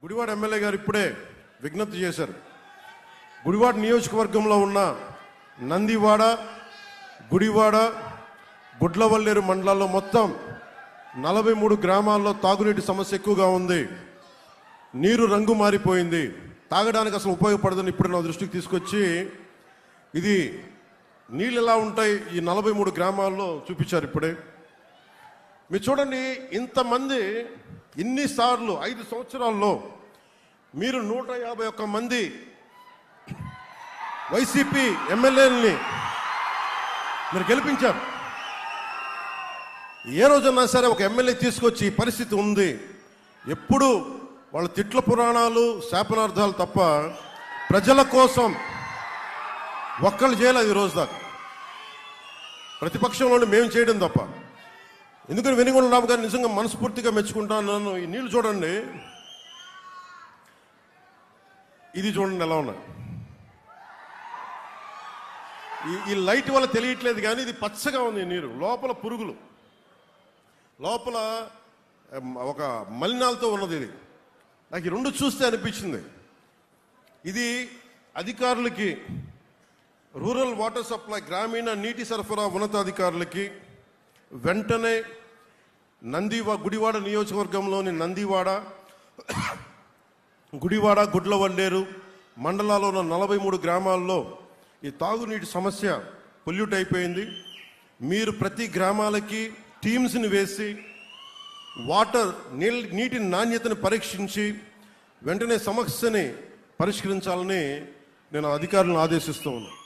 Gudivada MLA గారు ఇప్పుడే విజ్ఞప్తి చేశారు గుడివాడ నియోజకవర్గంలో ఉన్న నందివాడ గుడివాడ గుడ్లవల్లేరు మండలాల్లో మొత్తం నలభై మూడు గ్రామాల్లో తాగునీటి సమస్య ఎక్కువగా ఉంది నీరు రంగు మారిపోయింది తాగడానికి అసలు ఉపయోగపడదని ఇప్పుడు నా దృష్టికి తీసుకొచ్చి ఇది నీళ్ళు ఎలా ఉంటాయి ఈ నలభై మూడు గ్రామాల్లో చూపించారు ఇప్పుడే మీరు చూడండి ఇంతమంది ఇన్నిసార్లు ఐదు సంవత్సరాల్లో మీరు నూట యాభై ఒక్క మంది వైసీపీ ఎమ్మెల్యేలని మీరు గెలిపించారు ఏ రోజన్నా సరే ఒక ఎమ్మెల్యే తీసుకొచ్చి ఈ పరిస్థితి ఉంది ఎప్పుడు వాళ్ళ తిట్ల పురాణాలు శాపనార్థాలు తప్ప ప్రజల కోసం ఒక్కళ్ళు చేయలేదు ఈ రోజు దాకా ప్రతిపక్షంలోనే మేము చేయడం తప్ప ఎందుకని వెనుగొండ రాము గారు నిజంగా మనస్ఫూర్తిగా మెచ్చుకుంటాను నన్ను ఈ నీళ్లు చూడండి ఇది చూడండి ఎలా ఉన్నాయి ఈ ఈ లైట్ వల్ల తెలియట్లేదు కానీ ఇది పచ్చగా ఉంది ఈ నీరు లోపల పురుగులు లోపల ఎం, ఒక మలినాలతో ఉన్నది ఇది నాకు ఈ రెండు చూస్తే అనిపించింది ఇది అధికారులకి రూరల్ వాటర్ సప్లై గ్రామీణ నీటి సరఫరా ఉన్నతాధికారులకి వెంటనే నందివా గుడివాడ నియోజకవర్గంలోని నందివాడ గుడివాడ గుడ్లవల్లేరు మండలాల్లో ఉన్న నలభై మూడు గ్రామాల్లో ఈ తాగునీటి సమస్య పొల్యూట్ అయిపోయింది మీరు ప్రతి గ్రామాలకి టీమ్స్ని వేసి వాటర్ నీళ్ళ నీటి నాణ్యతను పరీక్షించి వెంటనే సమస్యని పరిష్కరించాలని నేను అధికారులను ఆదేశిస్తూ ఉన్నాను